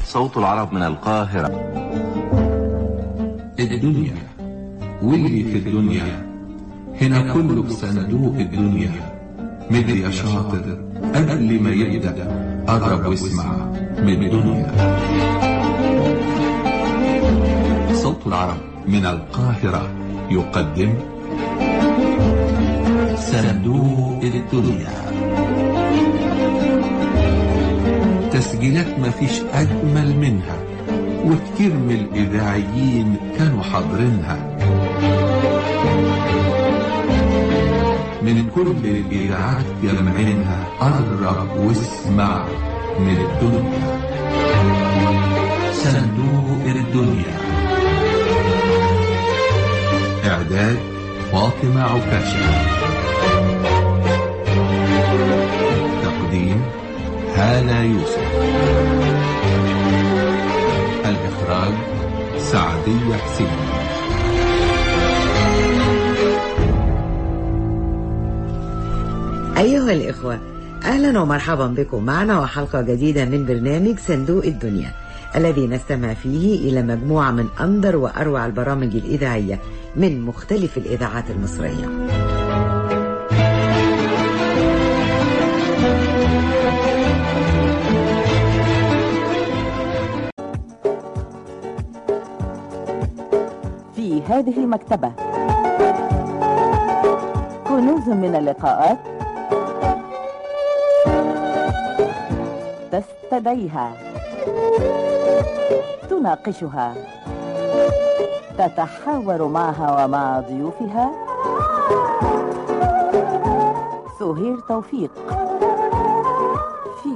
صوت العرب من القاهرة الدنيا واللي في الدنيا هنا كله بصندوق الدنيا مد يا شاطر قبل ما يبدأ قرب واسمع من الدنيا صوت العرب من القاهرة يقدم صندوق الدنيا تسجيلات مفيش أجمل منها وكتير من الإذاعيين كانوا حاضرينها من كل الإذاعات جمعينها قرب واسمع من الدنيا صندوق الدنيا إعداد فاطمة عكاشة تقديم هالة يوسف الإخراج سعدية حسين أيها الإخوة أهلا ومرحبا بكم معنا وحلقة جديدة من برنامج صندوق الدنيا الذي نستمع فيه إلى مجموعة من أندر وأروع البرامج الإذاعية من مختلف الإذاعات المصرية في هذه المكتبة كنوز من اللقاءات تستدعيها تناقشها تتحاور معها ومع ضيوفها سهير توفيق في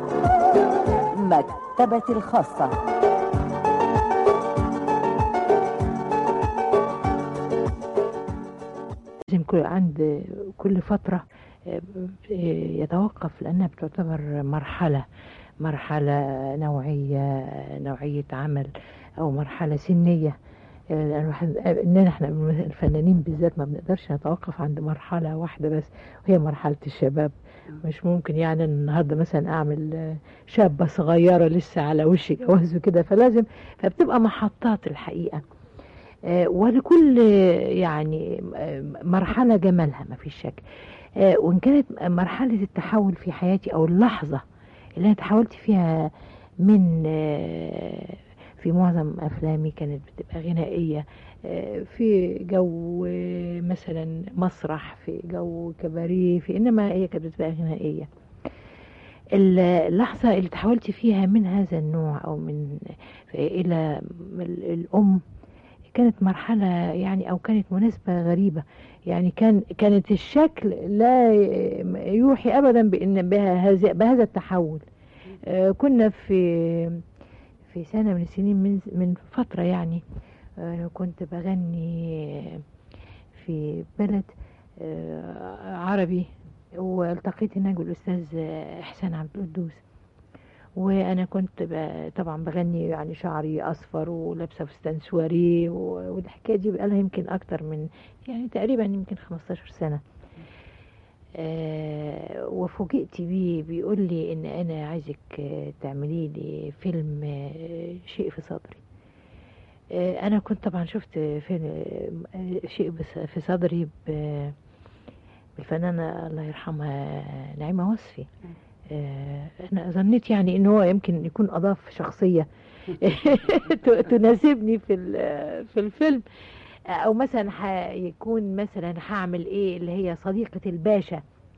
مكتبة الخاصة لازم كل عند كل فترة يتوقف لأنها بتعتبر مرحلة مرحلة نوعية نوعية عمل أو مرحلة سنية لأن إننا إحنا الفنانين بالذات ما بنقدرش نتوقف عند مرحلة واحدة بس وهي مرحلة الشباب مش ممكن يعني النهاردة مثلا أعمل شابة صغيرة لسه على وش جواز وكده فلازم فبتبقى محطات الحقيقة ولكل يعني مرحلة جمالها ما فيش شك وإن كانت مرحلة التحول في حياتي أو اللحظة اللي أنا تحولت فيها من في معظم أفلامي كانت بتبقى غنائية في جو مثلا مسرح في جو كباريه في إنما هي كانت بتبقى غنائية اللحظة اللي تحولت فيها من هذا النوع أو من إلى الأم كانت مرحلة يعني أو كانت مناسبة غريبة يعني كان كانت الشكل لا يوحي أبدا بأن بهذا بهذا التحول آه كنا في في سنة من السنين من من فترة يعني آه كنت بغني في بلد آه عربي والتقيت هناك بالأستاذ إحسان عبد القدوس وانا كنت طبعا بغني يعني شعري اصفر ولابسه فستان سواري والحكايه دي بقالها يمكن اكتر من يعني تقريبا يمكن 15 سنه آه وفوجئت بيه بيقول لي ان انا عايزك تعملي لي فيلم آه شيء في صدري آه انا كنت طبعا شفت فيلم شيء في صدري بالفنانه الله يرحمها نعيمه وصفي انا ظنيت يعني ان هو يمكن يكون اضاف شخصيه تناسبني في في الفيلم او مثلا هيكون مثلا هعمل ايه اللي هي صديقه الباشا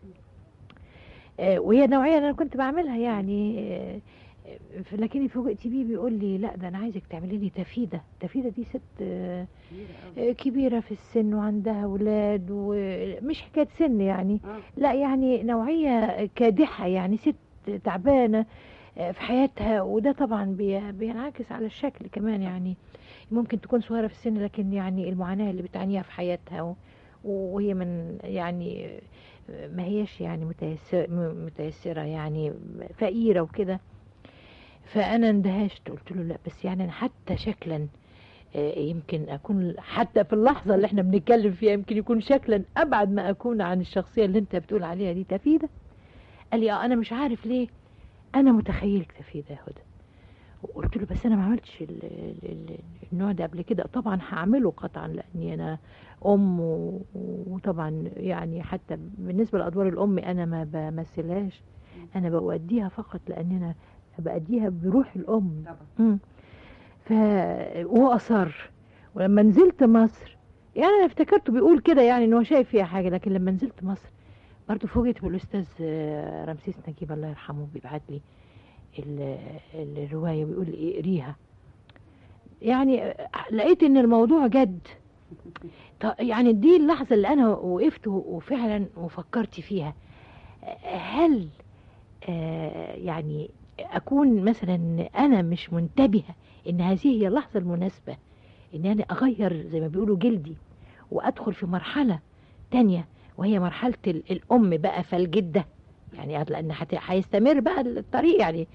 وهي نوعيه انا كنت بعملها يعني لكن فوجئت بيه بيقول لي لا ده انا عايزك تعملي لي تفيده تفيده دي ست كبيره في السن وعندها اولاد ومش حكايه سن يعني لا يعني نوعيه كادحه يعني ست تعبانه في حياتها وده طبعا بينعكس على الشكل كمان يعني ممكن تكون صغيره في السن لكن يعني المعاناه اللي بتعانيها في حياتها وهي من يعني ما هيش يعني متيسره يعني فقيره وكده فانا اندهشت قلت له لا بس يعني أنا حتى شكلا يمكن اكون حتى في اللحظه اللي احنا بنتكلم فيها يمكن يكون شكلا ابعد ما اكون عن الشخصيه اللي انت بتقول عليها دي تفيده قال لي اه انا مش عارف ليه انا متخيلك تفيده يا هدى قلت له بس انا ما عملتش ال- ال- ال- النوع ده قبل كده طبعا هعمله قطعا لاني انا ام و- وطبعا يعني حتى بالنسبه لادوار الام انا ما بمثلهاش انا بؤديها فقط لان انا بأديها بروح الام طبعا مم. ف وهو اصر ولما نزلت مصر يعني انا افتكرته بيقول كده يعني ان هو شايف فيها حاجه لكن لما نزلت مصر برضه فوجئت بالاستاذ آه، رمسيس نجيب الله يرحمه بيبعت لي ال- الروايه بيقول لي اقريها يعني آه، لقيت ان الموضوع جد ط- يعني دي اللحظه اللي انا وقفت وفعلا وفكرت فيها آه، هل آه، يعني اكون مثلا انا مش منتبهه ان هذه هي اللحظه المناسبه ان انا اغير زي ما بيقولوا جلدي وادخل في مرحله تانية وهي مرحله ال- الام بقى فالجده يعني لان هت- هيستمر بقى الطريق يعني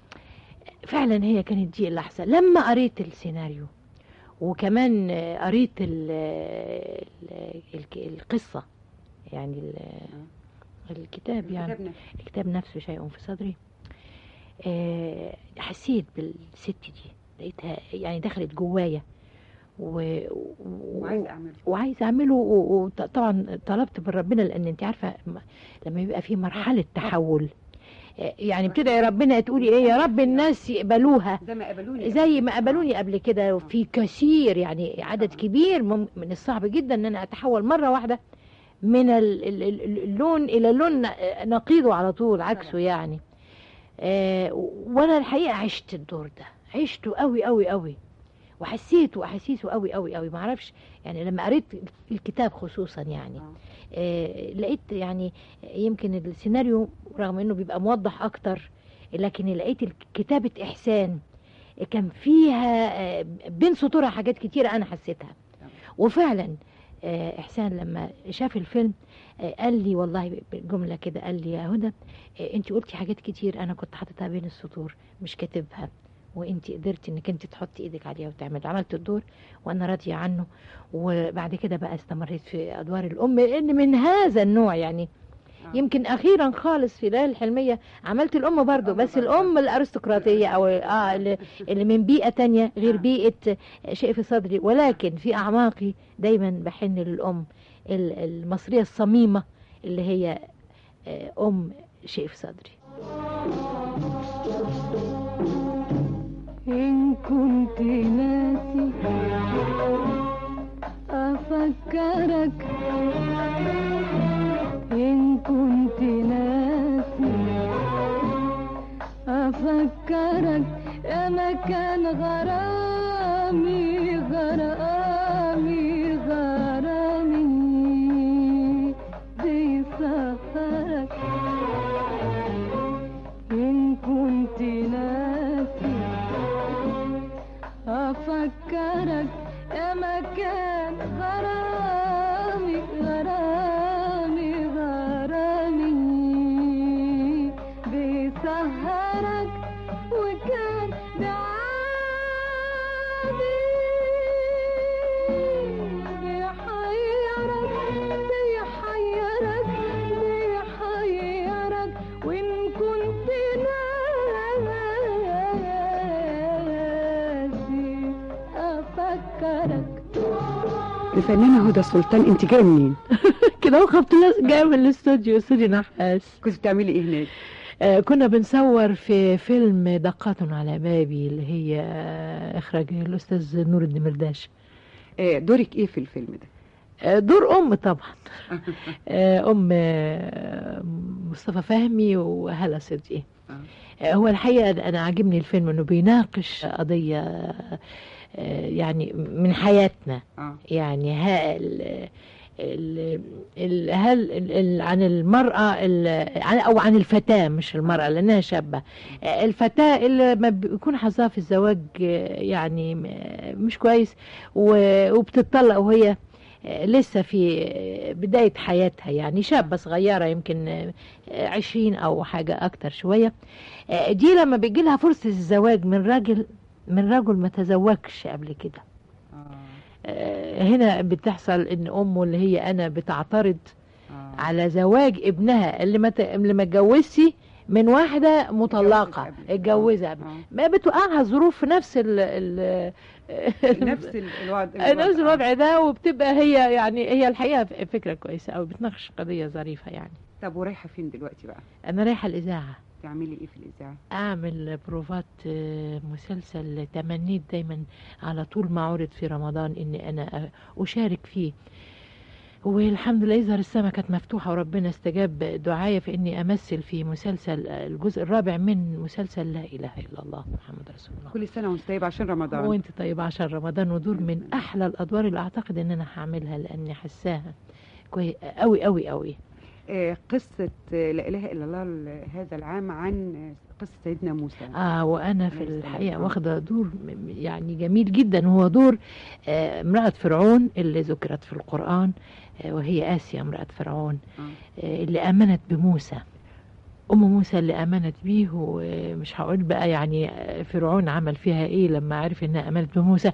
فعلا هي كانت دي اللحظه لما قريت السيناريو وكمان آه، قريت ال ال الك- القصه يعني ال- الكتاب يعني كتبنا الكتاب نفسه شيء في صدري آه، حسيت بالست دي لقيتها يعني دخلت جوايا و... و... وعايز اعمله وعايزه اعمله وطبعا طلبت من ربنا لان انت عارفه م- لما يبقى في مرحله تحول آه، يعني بتدعي ربنا تقولي ايه يا رب الناس يقبلوها زي ما قبلوني زي ما قبلوني قبل كده وفي كثير يعني عدد كبير مم- من الصعب جدا ان انا اتحول مره واحده من ال- ال- ال- اللون الى لون نقيضه على طول عكسه يعني آه وانا الحقيقه عشت الدور ده عشته قوي قوي قوي وحسيته واحاسيسه قوي قوي قوي ما اعرفش يعني لما قريت الكتاب خصوصا يعني آه. آه لقيت يعني يمكن السيناريو رغم انه بيبقى موضح اكتر لكن لقيت الك- كتابة احسان كان فيها آه، بين سطورها حاجات كتيرة انا حسيتها وفعلا آه، احسان لما شاف الفيلم آه، قال لي والله جملة كده قال لي يا هدى آه، انت قلتي حاجات كتير انا كنت حاططها بين السطور مش كاتبها وانت قدرتي انك انت تحطي ايدك عليها وتعملي عملت الدور وانا راضيه عنه وبعد كده بقى استمريت في ادوار الام لان من هذا النوع يعني آه. يمكن اخيرا خالص في ليالي الحلميه عملت الام برضو الأم بس برضو. الام الارستقراطيه او اه اللي, اللي من بيئه تانية غير آه. بيئه شيء في صدري ولكن في اعماقي دايما بحن للام ال- المصريه الصميمه اللي هي آه، ام شيء في صدري إن كنت ناسي أفكرك إن كنت ناسي أفكرك يا مكان غرامي غرامي غرامي بيسهرك إن كنت ناسي أفكرك يا مكان غرامي غرامي غرامي بيسهرك وكان بعادي بيحيرك بيحيرك بيحيرك وإن كنت ناسي أفكرك الفنانة هدى سلطان انت جاية منين؟ كده وخبط لازم جاي من الاستوديو استوديو نحاس كنت بتعملي ايه هناك؟ آه، كنا بنصور في فيلم دقات على بابي اللي هي آه، اخراج الاستاذ نور الدمرداش آه، دورك ايه في الفيلم ده؟ آه، دور ام طبعا آه، ام آه، مصطفى فهمي وهلا صدقي آه. آه، هو الحقيقه انا عاجبني الفيلم انه بيناقش قضيه آه، يعني من حياتنا اه يعني ها ال ال ال هل ال ال عن المرأة ال- عن أو عن الفتاة مش المرأة لأنها شابة آه، الفتاة اللي ما بيكون حظها في الزواج آه، يعني م- مش كويس و- وبتطلق وهي آه، لسه في آه، بداية حياتها يعني شابة صغيرة يمكن آه، عشرين أو حاجة أكتر شوية آه، دي لما بيجي لها فرصة الزواج من راجل من رجل ما تزوجش قبل كده اه آه، هنا بتحصل ان امه اللي هي انا بتعترض اه على زواج ابنها اللي ما ت- اللي ما اتجوزش من واحده مطلقه قبل. اتجوزها قبل. آه. ما بتوقعها الظروف في نفس ال ال نفس ال- الوضع نفس الوضع ده وبتبقى هي يعني هي الحقيقه ف- فكره كويسه او بتناقش قضيه ظريفه يعني طب ورايحه فين دلوقتي بقى انا رايحه الاذاعه تعملي ايه في الاذاعه اعمل بروفات آه، مسلسل تمنيت دايما على طول ما عرض في رمضان اني انا أ- اشارك فيه والحمد لله يظهر السماء كانت مفتوحة وربنا استجاب دعايا في اني امثل في مسلسل آه، الجزء الرابع من مسلسل لا اله الا الله محمد رسول الله كل سنه وانت طيب عشان رمضان وانت طيب عشان رمضان ودول من احلى الادوار اللي اعتقد ان انا هعملها لاني حساها كويس قوي قوي قوي آه، قصه آه، لا اله الا الله ال- هذا العام عن آه، قصه سيدنا موسى اه وانا في عليه السلام. الحقيقه آه. واخده دور م- م- يعني جميل جدا وهو دور آه، امراه فرعون اللي ذكرت في القران آه، وهي اسيا امراه فرعون آه. آه، اللي امنت بموسى ام موسى اللي امنت بيه ومش هقول بقى يعني آه، فرعون عمل فيها ايه لما عرف انها امنت بموسى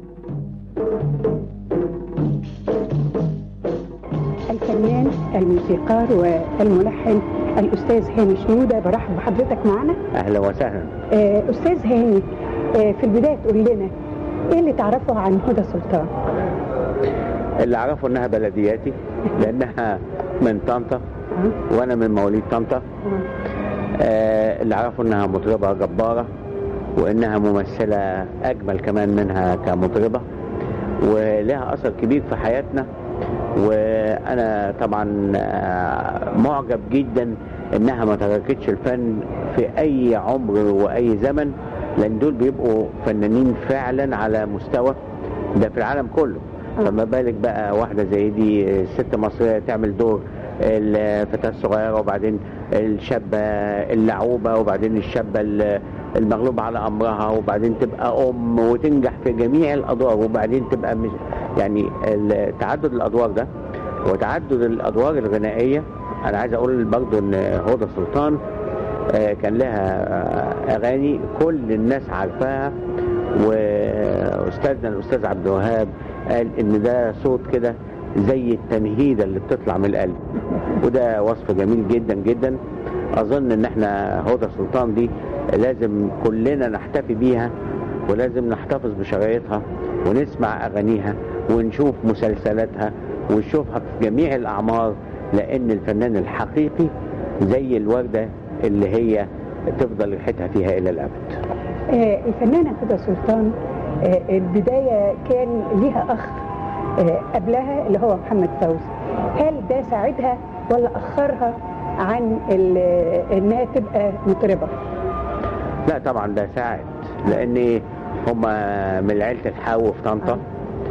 الفنان الموسيقار والملحن الأستاذ هاني شنودة برحب بحضرتك معنا اهلا وسهلا آه، أستاذ هاني آه، في البداية تقول لنا إيه اللي تعرفه عن هدى سلطان؟ اللي اعرفه انها بلدياتي لانها من طنطا آه، وانا من مواليد طنطا آه. آه، اللي اعرفه انها مطربه جباره وانها ممثله اجمل كمان منها كمطربه ولها اثر كبير في حياتنا وانا طبعا آه، معجب جدا انها ما تركتش الفن في اي عمر واي زمن لان دول بيبقوا فنانين فعلا على مستوى ده في العالم كله فما بالك بقى واحده زي دي ست مصريه تعمل دور الفتاه الصغيره وبعدين الشابه اللعوبه وبعدين الشابه ال- المغلوبه على امرها وبعدين تبقى ام وتنجح في جميع الادوار وبعدين تبقى مش يعني ال- تعدد الادوار ده وتعدد الادوار الغنائيه انا عايز اقول برضو ان هدى سلطان آه، كان لها آه، اغاني كل الناس عارفاها واستاذنا الاستاذ عبد الوهاب قال ان ده صوت كده زي التنهيده اللي بتطلع من القلب وده وصف جميل جدا جدا اظن ان احنا هدى سلطان دي لازم كلنا نحتفي بيها ولازم نحتفظ بشرايطها ونسمع اغانيها ونشوف مسلسلاتها ونشوفها في جميع الاعمار لان الفنان الحقيقي زي الورده اللي هي تفضل ريحتها فيها الى الابد آه، الفنانة هدى سلطان آه، البداية كان ليها أخ آه، قبلها اللي هو محمد فوزي هل ده ساعدها ولا أخرها عن ال- إنها تبقى مطربة؟ لا طبعا ده ساعد لان هم من عيله الحاو في طنطا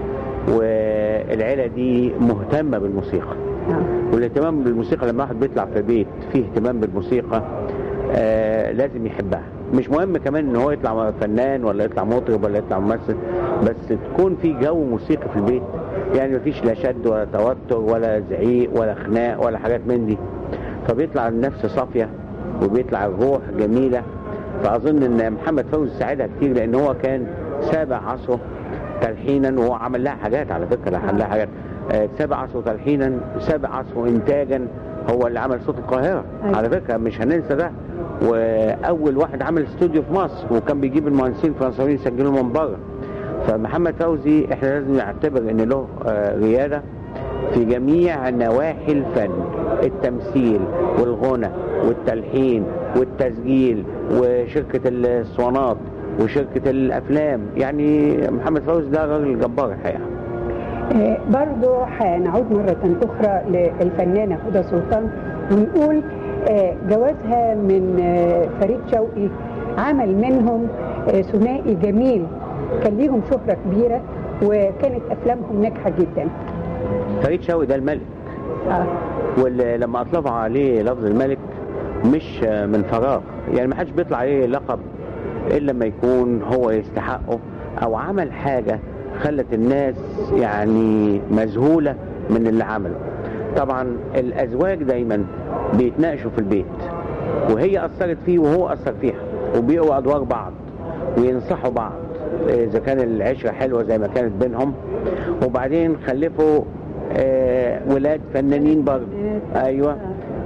والعيله دي مهتمه بالموسيقى آه. والاهتمام بالموسيقى لما واحد بيطلع في بيت فيه اهتمام بالموسيقى آه لازم يحبها مش مهم كمان ان هو يطلع فنان ولا يطلع مطرب ولا يطلع ممثل بس تكون في جو موسيقي في البيت يعني مفيش لا شد ولا توتر ولا زعيق ولا خناق ولا حاجات من دي فبيطلع النفس صافيه وبيطلع الروح جميله فاظن ان محمد فوزي ساعدها كتير لان هو كان سابع عصره تلحينا وهو عمل لها حاجات على فكره لحن لها حاجات آه، سابع عصره تلحينا سابع عصره انتاجا هو اللي عمل صوت القاهره أيوة. على فكره مش هننسى ده واول واحد عمل استوديو في مصر وكان بيجيب المهندسين الفرنساويين يسجلوا من بره فمحمد فوزي احنا لازم نعتبر ان له آه، رياده في جميع نواحي الفن التمثيل والغنى والتلحين والتسجيل وشركة الاسوانات وشركة الافلام يعني محمد فوزي ده راجل جبار الحقيقة آه، برضو هنعود مرة أخرى للفنانة هدى سلطان ونقول آه، جوازها من آه، فريد شوقي عمل منهم آه، ثنائي جميل كان ليهم شهرة كبيرة وكانت أفلامهم ناجحة جدا فريد شوقي ده الملك آه. ولما اطلقوا عليه لفظ الملك مش من فراغ يعني ما حدش بيطلع عليه لقب الا لما يكون هو يستحقه او عمل حاجه خلت الناس يعني مذهوله من اللي عمله طبعا الازواج دايما بيتناقشوا في البيت وهي اثرت فيه وهو اثر فيها وبيقوا ادوار بعض وينصحوا بعض اذا كان العشره حلوه زي ما كانت بينهم وبعدين خلفوا آه، ولاد فنانين برضه ايوه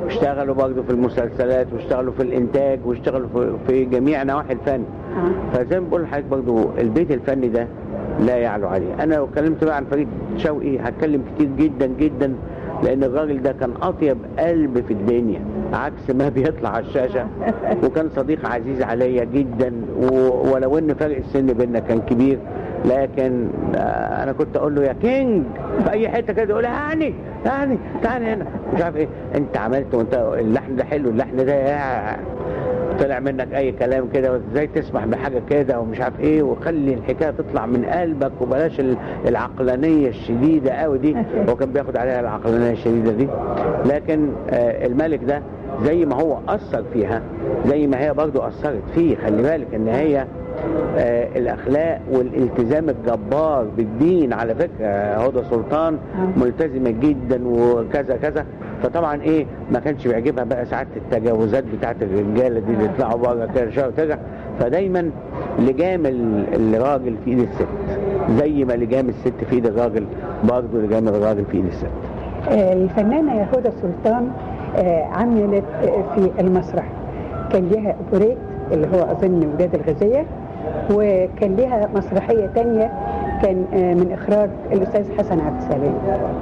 اشتغلوا برضه في المسلسلات واشتغلوا في الانتاج واشتغلوا في, في جميع نواحي الفن آه. فزي ما بقول لحضرتك برضه البيت الفني ده لا يعلو عليه انا لو اتكلمت بقى عن فريد شوقي هتكلم كتير جدا جدا لان الراجل ده كان اطيب قلب في الدنيا عكس ما بيطلع على الشاشه وكان صديق عزيز عليا جدا و- ولو ان فرق السن بيننا كان كبير لكن آه، انا كنت اقول له يا كينج في اي حته كده يقول هاني هاني تعالى هنا مش عارف ايه انت عملت وانت اللحن ده حلو اللحن ده يا طلع منك اي كلام كده وازاي تسمح بحاجه كده ومش عارف ايه وخلي الحكايه تطلع من قلبك وبلاش ال- العقلانيه الشديده قوي دي هو كان بياخد عليها العقلانيه الشديده دي لكن آه الملك ده زي ما هو اثر فيها زي ما هي برضو اثرت فيه خلي بالك ان هي آه الاخلاق والالتزام الجبار بالدين على فكره هدى سلطان ملتزمه جدا وكذا كذا فطبعا ايه ما كانش بيعجبها بقى ساعات التجاوزات بتاعت الرجاله دي اللي يطلعوا بره كده شهر وترجع فدايما لجام ال- الراجل في ايد الست زي ما لجام الست في ايد الراجل برضه لجام الراجل في ايد الست آه، الفنانة يا هدى سلطان آه، عملت آه، في المسرح كان ليها اوبريت اللي هو اظن ولاد الغزية وكان ليها مسرحية تانية كان آه، من اخراج الاستاذ حسن عبد السلام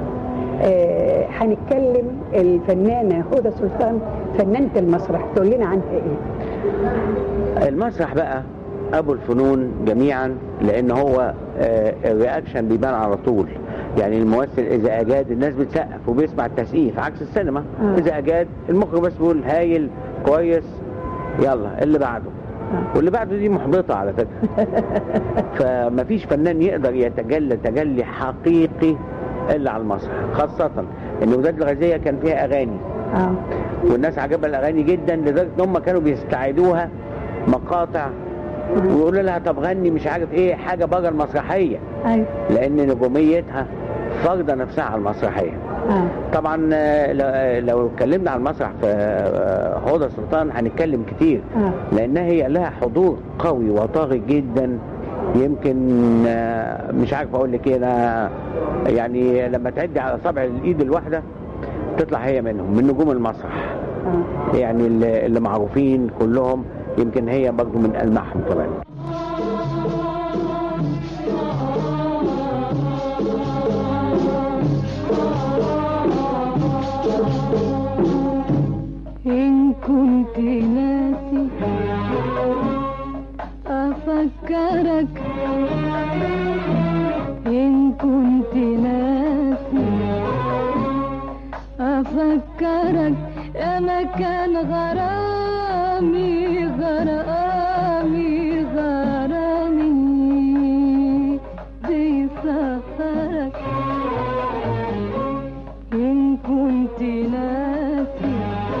آه، هنتكلم الفنانة هدى سلطان فنانة المسرح تقول لنا عنها ايه المسرح بقى ابو الفنون جميعا لان هو آه، الرياكشن بيبان على طول يعني الممثل اذا اجاد الناس بتسقف وبيسمع التسقيف عكس السينما آه. اذا اجاد المخرج بس بيقول هايل كويس يلا اللي بعده واللي بعده دي محبطه على فكره فمفيش فنان يقدر يتجلى تجلي حقيقي الا على المسرح خاصه ان وداد الغازيه كان فيها اغاني اه والناس عجبها الاغاني جدا لدرجه ان هم كانوا بيستعيدوها مقاطع ويقولوا لها طب غني مش عارف ايه حاجه بره المسرحيه ايوه لان نجوميتها فرضه نفسها على المسرحيه اه طبعا آه، لو- آه، لو اتكلمنا عن المسرح في آه، هدى سلطان هنتكلم كتير اه لانها هي لها حضور قوي وطاغي جدا يمكن آه، مش عارف اقول لك ايه انا يعني لما تعدي على صابع الايد الواحده تطلع هي منهم من نجوم المسرح اه يعني اللي اللي معروفين كلهم يمكن هي برضه من ألمعهم كمان إن كنت ناسي أفكرك إن كنت ناسي أفكرك يا مكان غرامي غرامي غرامي بيسهرك إن كنت ناسي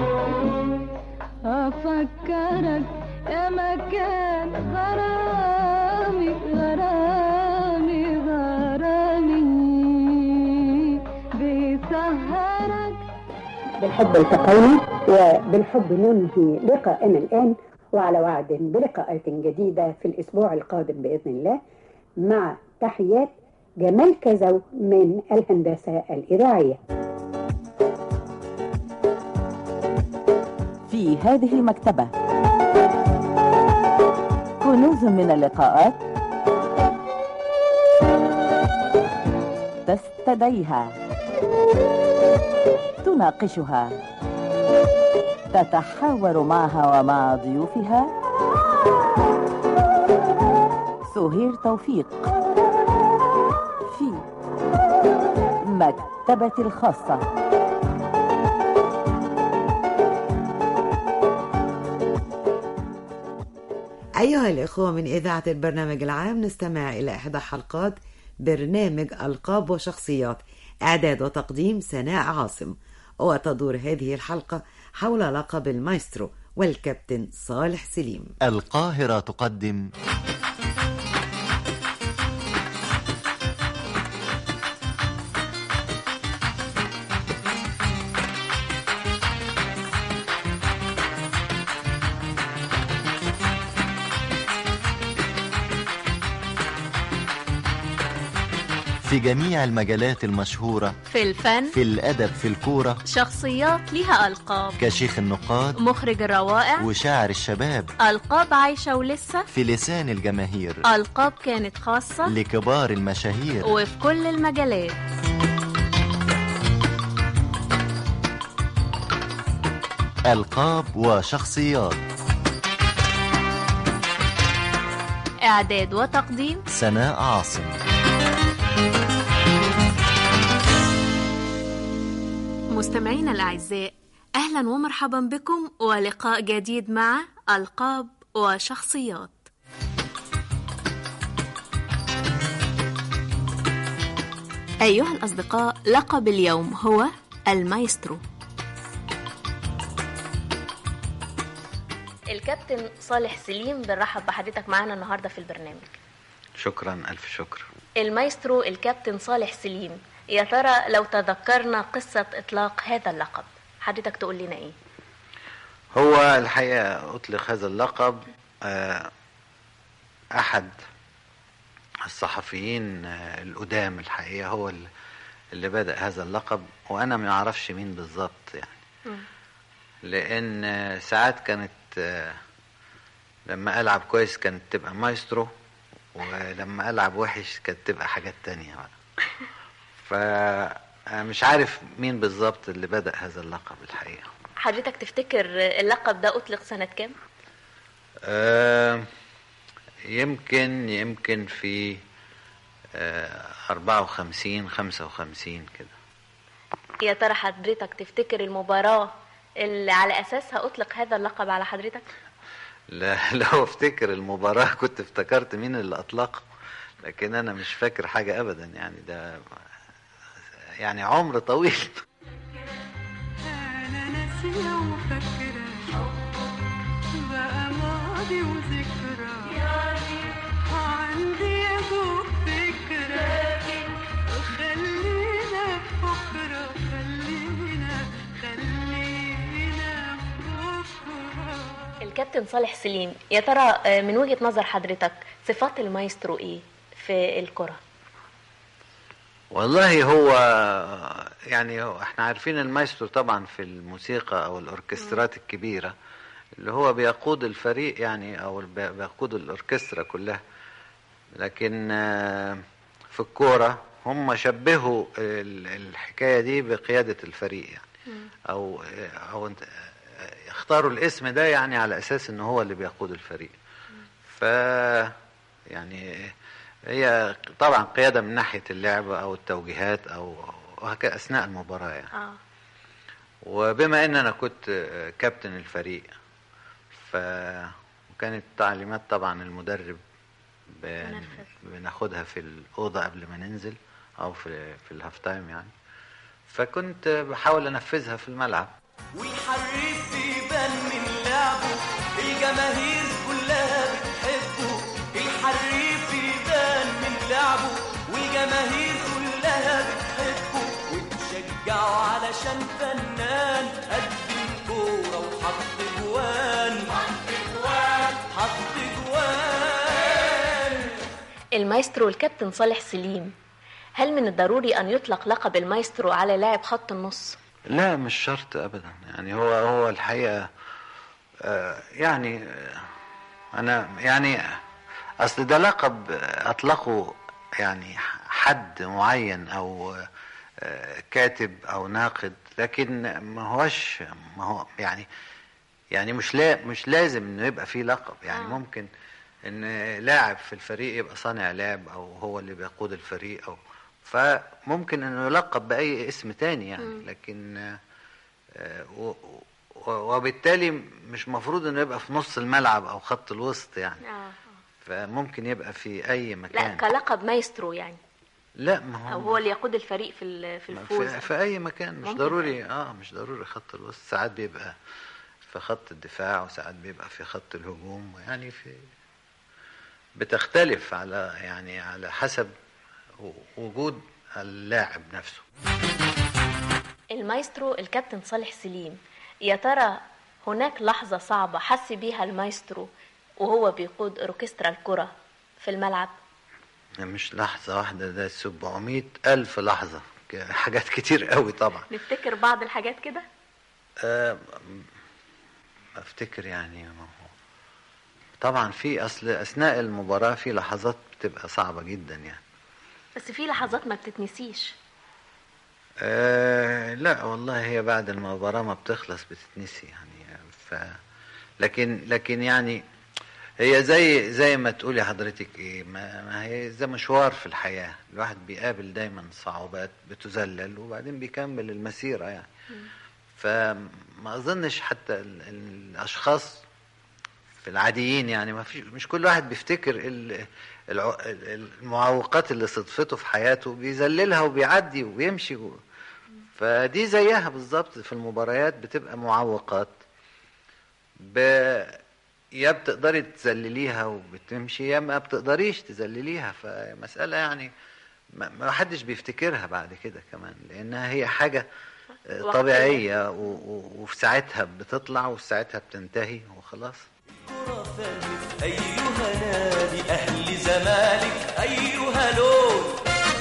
أفكرك يا مكان غرامي غرامي غرامي بيسهرك بالحب التقينا وبالحب ننهي لقاءنا الآن وعلى وعد بلقاءات جديدة في الأسبوع القادم بإذن الله مع تحيات جمال كزو من الهندسة الإذاعية في هذه المكتبة كنوز من اللقاءات تستدعيها تناقشها تتحاور معها ومع ضيوفها سهير توفيق في مكتبة الخاصة أيها الإخوة من إذاعة البرنامج العام نستمع إلى إحدى حلقات برنامج ألقاب وشخصيات إعداد وتقديم سناء عاصم وتدور هذه الحلقة حول لقب المايسترو والكابتن صالح سليم القاهرة تقدم في جميع المجالات المشهورة في الفن في الأدب في الكورة شخصيات ليها ألقاب كشيخ النقاد مخرج الروائع وشاعر الشباب ألقاب عايشة ولسه في لسان الجماهير ألقاب كانت خاصة لكبار المشاهير وفي كل المجالات ألقاب وشخصيات إعداد وتقديم سناء عاصم مستمعينا الأعزاء أهلا ومرحبا بكم ولقاء جديد مع ألقاب وشخصيات أيها الأصدقاء لقب اليوم هو المايسترو الكابتن صالح سليم بنرحب بحضرتك معانا النهارده في البرنامج شكرا ألف شكر المايسترو الكابتن صالح سليم يا ترى لو تذكرنا قصة إطلاق هذا اللقب حضرتك تقول لنا إيه؟ هو الحقيقة أطلق هذا اللقب آه، أحد الصحفيين آه، القدام الحقيقة هو ال- اللي بدأ هذا اللقب وأنا ما أعرفش مين بالظبط يعني لأن آه، ساعات كانت آه، لما ألعب كويس كانت تبقى مايسترو ولما ألعب وحش كانت تبقى حاجات تانية بقى فمش عارف مين بالظبط اللي بدأ هذا اللقب الحقيقة حضرتك تفتكر اللقب ده أطلق سنة كام؟ آه، يمكن يمكن في أربعة وخمسين خمسة وخمسين كده يا ترى حضرتك تفتكر المباراة اللي على أساسها أطلق هذا اللقب على حضرتك؟ لا لو افتكر المباراة كنت افتكرت مين اللي أطلقه لكن أنا مش فاكر حاجة أبدا يعني ده يعني عمر طويل أنا ناسية وفاكرة بقى ماضي وذكرى عندي يا دوب فكرة خلينا في بكرة خلينا خلينا في بكرة الكابتن صالح سليم يا ترى آه، من وجهة نظر حضرتك صفات المايسترو إيه في الكرة؟ والله هو يعني هو احنا عارفين المايسترو طبعا في الموسيقى او الاوركسترات الكبيرة اللي هو بيقود الفريق يعني او بي- بيقود الاوركسترا كلها لكن آه، في الكورة هم شبهوا ال- الحكاية دي بقيادة الفريق يعني او او انت- اختاروا الاسم ده يعني على اساس ان هو اللي بيقود الفريق ف يعني هي طبعا قيادة من ناحية اللعب او التوجيهات او وهكذا اثناء المباراة يعني آه. وبما ان انا كنت آه، كابتن الفريق ف وكانت تعليمات طبعا المدرب بن... بناخدها في الأوضة قبل ما ننزل أو في في الهاف تايم يعني فكنت بحاول أنفذها في الملعب والحريف بيبان من لعبه الجماهير كلها بتحبه الحريف بيبان من لعبه والجماهير كلها بتحبه وتشجعه علشان فنان قدم كورة وحط جوان حط جوان حط جوان المايسترو الكابتن صالح سليم هل من الضروري أن يطلق لقب المايسترو على لاعب خط النص؟ لا مش شرط أبدا يعني هو هو الحقيقة آه، يعني آه، أنا يعني أصل ده لقب أطلقه يعني حد معين أو آه، كاتب أو ناقد لكن ما هوش ما هو يعني يعني مش لا مش لازم انه يبقى فيه لقب يعني آه. ممكن ان لاعب في الفريق يبقى صانع لعب او هو اللي بيقود الفريق او فممكن انه يلقب باي اسم تاني يعني مم. لكن آه، و- و- وبالتالي مش مفروض انه يبقى في نص الملعب او خط الوسط يعني آه. فممكن يبقى في اي لا مكان كلقب مايسترو يعني لا ما أو هو هو اللي يقود الفريق في ال- في الفوز في, في اي مكان مش ممكن ضروري اه مش ضروري خط الوسط ساعات بيبقى في خط الدفاع وساعات بيبقى في خط الهجوم يعني في بتختلف على يعني على حسب و- وجود اللاعب نفسه المايسترو الكابتن صالح سليم يا ترى هناك لحظة صعبة حس بيها المايسترو وهو بيقود أوركسترا الكرة في الملعب مش لحظة واحدة ده 700 ألف لحظة ك- حاجات كتير قوي طبعا نفتكر بعض الحاجات كده آه، افتكر يعني ما هو طبعا في اصل اثناء المباراه في لحظات بتبقى صعبه جدا يعني بس في لحظات ما بتتنسيش أه لا والله هي بعد المباراه ما بتخلص بتتنسي يعني ف لكن لكن يعني هي زي زي ما تقولي حضرتك ايه ما, ما هي زي مشوار في الحياه الواحد بيقابل دايما صعوبات بتذلل وبعدين بيكمل المسيره يعني فما اظنش حتى ال- ال- الاشخاص في العاديين يعني ما فيش مش كل واحد بيفتكر ال- الع- ال- المعوقات اللي صدفته في حياته بيذللها وبيعدي وبيمشي و... فدي زيها بالظبط في المباريات بتبقى معوقات ب... يا بتقدري تذلليها وبتمشي يا ما بتقدريش تذلليها فمسألة يعني ما ما حدش بيفتكرها بعد كده كمان لأنها هي حاجة آه، وقتية. طبيعية و... و... وفي ساعتها بتطلع وفي ساعتها بتنتهي وخلاص أيها نادي أهل زمالك أيها لون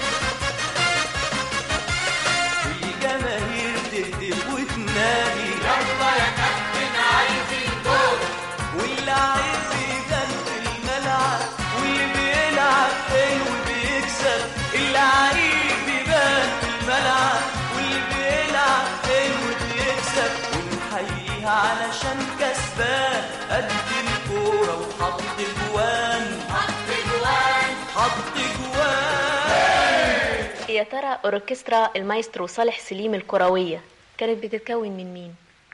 الجماهير تهتف وتنادي يلا يا كابتن عايزين جول واللي عايز يبان في الملعب واللي بيلعب حلو بيكسب اللي عايز يبان في الملعب واللي بيلعب حلو بيكسب ونحييها علشان كسبان قد الكورة وحط جوان حط جوان حط جوان يا ترى اوركسترا المايسترو صالح سليم الكرويه كانت بتتكون من مين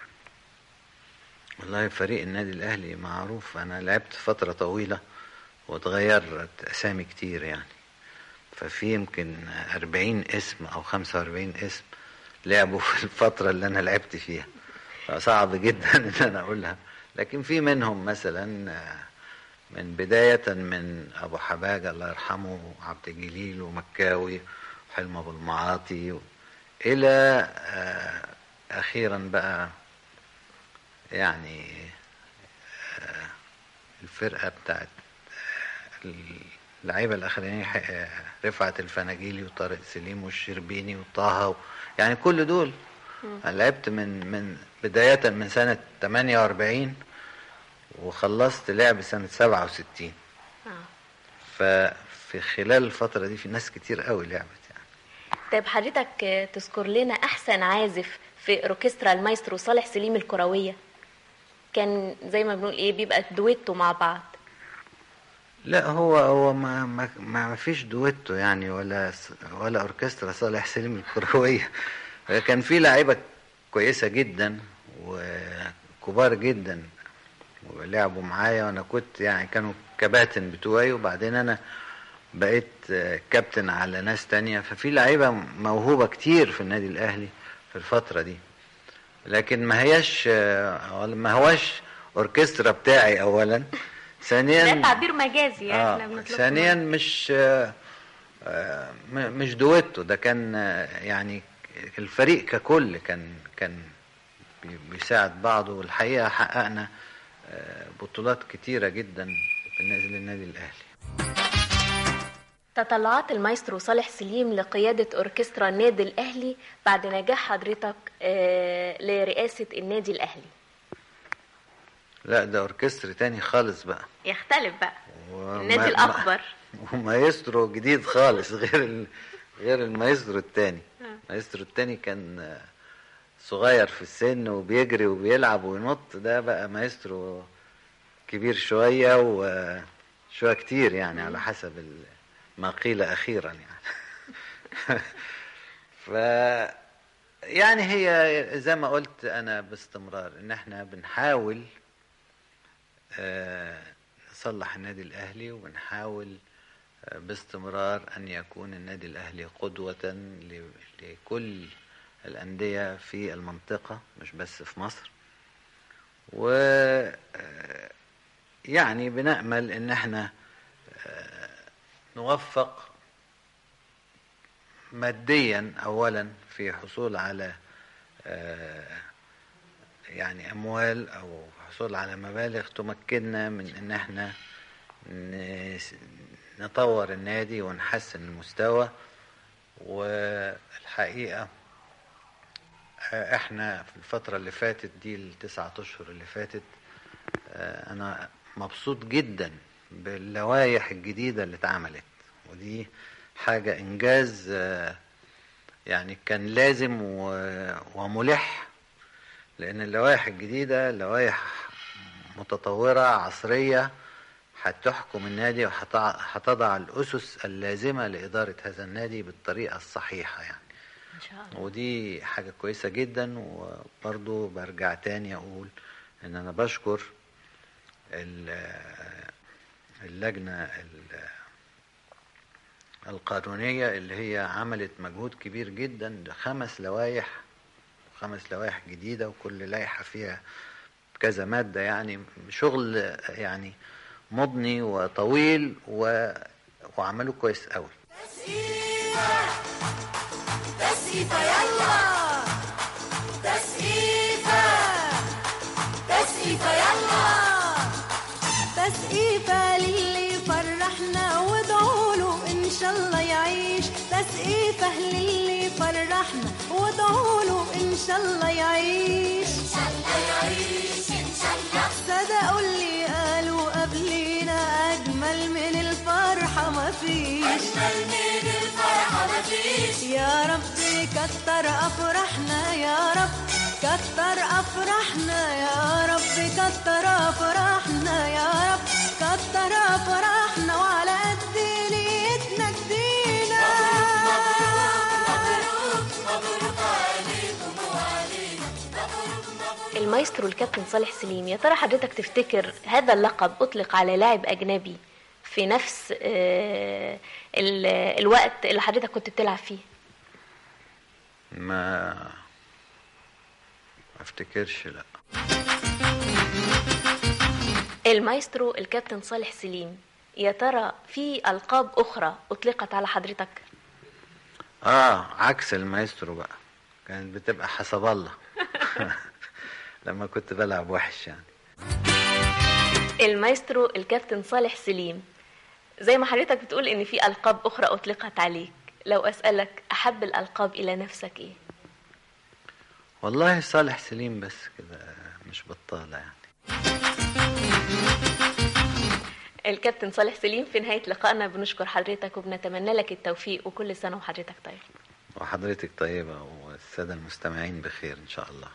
والله فريق النادي الأهلي معروف أنا لعبت فترة طويلة وتغيرت أسامي كتير يعني ففي يمكن أربعين اسم أو خمسة وأربعين اسم لعبوا في الفترة اللي أنا لعبت فيها فصعب جدا إن أنا أقولها لكن في منهم مثلا آه، من بداية من أبو حباجة الله يرحمه وعبد الجليل ومكاوي وحلم أبو المعاطي و... إلى آه، أخيرا بقى يعني آه، الفرقة بتاعت آه، اللعيبة الأخرانيين ح- آه، رفعت الفناجيلي وطارق سليم والشربيني وطه و- يعني كل دول أنا لعبت من من بداية من سنة 48 وخلصت لعب سنة 67 ففي خلال الفترة دي في ناس كتير قوي لعبت طيب حضرتك آه، تذكر لنا احسن عازف في اوركسترا المايسترو صالح سليم الكرويه كان زي ما بنقول ايه بيبقى دويتو مع بعض لا هو هو ما ما ما فيش دويتو يعني ولا س- ولا اوركسترا صالح سليم الكرويه كان في لعيبه كويسه جدا وكبار جدا ولعبوا معايا وانا كنت يعني كانوا كباتن بتوعي وبعدين انا بقيت آه، كابتن على ناس تانية ففي لعيبه موهوبه كتير في النادي الاهلي في الفتره دي لكن ما هياش آه، ما هواش اوركسترا بتاعي اولا ثانيا ده تعبير مجازي يعني احنا آه. بنطلقه ثانيا مش آه، آه، م- مش دويتو ده كان آه، يعني الفريق ككل كان كان بي- بيساعد بعضه والحقيقه حققنا آه، بطولات كتيره جدا بالنسبه للنادي الاهلي تطلعات المايسترو صالح سليم لقيادة أوركسترا النادي الأهلي بعد نجاح حضرتك آه، لرئاسة النادي الأهلي لا ده اوركستر تاني خالص بقى يختلف بقى وما- النادي ما- الأكبر ومايسترو جديد خالص غير ال... غير المايسترو التاني المايسترو التاني كان آه، صغير في السن وبيجري وبيلعب وينط ده بقى مايسترو كبير شوية وشوية كتير يعني على حسب ال- ما قيل أخيرا يعني ف يعني هي زي ما قلت أنا باستمرار إن احنا بنحاول آه، نصلح النادي الأهلي وبنحاول آه، باستمرار أن يكون النادي الأهلي قدوة ل- لكل الأندية في المنطقة مش بس في مصر و آه، يعني بنأمل إن احنا آه، نوفق ماديا أولا في حصول على آه، يعني أموال أو حصول على مبالغ تمكننا من إن احنا ن- نطور النادي ونحسن المستوى والحقيقة آه، احنا في الفترة اللي فاتت دي التسعة اشهر اللي فاتت آه، انا مبسوط جدا باللوائح الجديدة اللي اتعملت ودي حاجة انجاز آه، يعني كان لازم و- وملح لان اللوائح الجديدة لوائح متطورة عصرية هتحكم النادي وهتضع الأسس اللازمة لإدارة هذا النادي بالطريقة الصحيحة يعني ان شاء الله ودي حاجة كويسة جدا وبرضو برجع تاني أقول إن أنا بشكر ال- اللجنة ال- القانونية اللي هي عملت مجهود كبير جدا خمس لوائح خمس لوائح جديدة وكل لائحة فيها كذا مادة يعني شغل يعني مضني وطويل و... وعملوه كويس قوي تسقيفة يلا تسقيفة تسقيفة يلا تسقيفة للي فرحنا وادعوا له إن شاء الله يعيش تسقيفة للي فرحنا وادعوا له إن شاء الله يعيش إن شاء الله يعيش إن شاء الله صدقوا اللي قالوا قبلينا أجمل من الفرحة ما فيش أجمل من الفرحة مفيش يا رب كتر أفرحنا يا رب كتر أفرحنا يا رب كتر أفرحنا يا رب كتر أفرحنا وعلى قد نيتنا جدينا مبروك عليكم وعلينا المايسترو الكابتن صالح سليم يا ترى حضرتك تفتكر هذا اللقب أطلق على لاعب أجنبي في نفس آه، ال- الوقت اللي حضرتك كنت بتلعب فيه ما ما افتكرش لا المايسترو الكابتن صالح سليم يا ترى في ألقاب أخرى أطلقت على حضرتك اه عكس المايسترو بقى كانت بتبقى حسب الله لما كنت بلعب وحش يعني المايسترو الكابتن صالح سليم زي ما حضرتك بتقول ان في القاب اخرى اطلقت عليك لو اسالك احب الالقاب الى نفسك ايه والله صالح سليم بس كده مش بطالة يعني الكابتن صالح سليم في نهايه لقائنا بنشكر حضرتك وبنتمنى لك التوفيق وكل سنه وحضرتك طيب وحضرتك طيبة والسادة المستمعين بخير إن شاء الله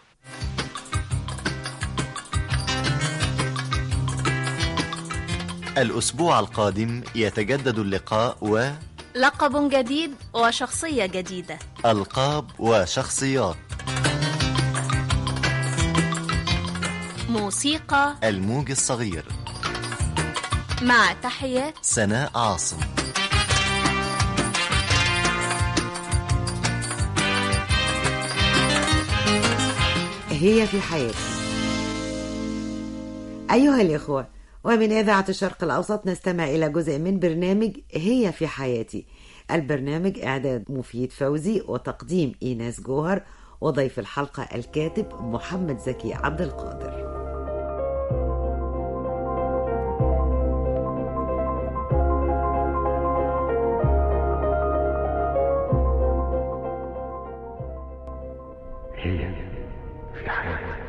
الأسبوع القادم يتجدد اللقاء و لقب جديد وشخصية جديدة ألقاب وشخصيات موسيقى الموج الصغير مع تحيات سناء عاصم هي في حياتي أيها الإخوة ومن إذاعة الشرق الأوسط نستمع إلى جزء من برنامج هي في حياتي البرنامج إعداد مفيد فوزي وتقديم إيناس جوهر وضيف الحلقة الكاتب محمد زكي عبد القادر هي في حياتي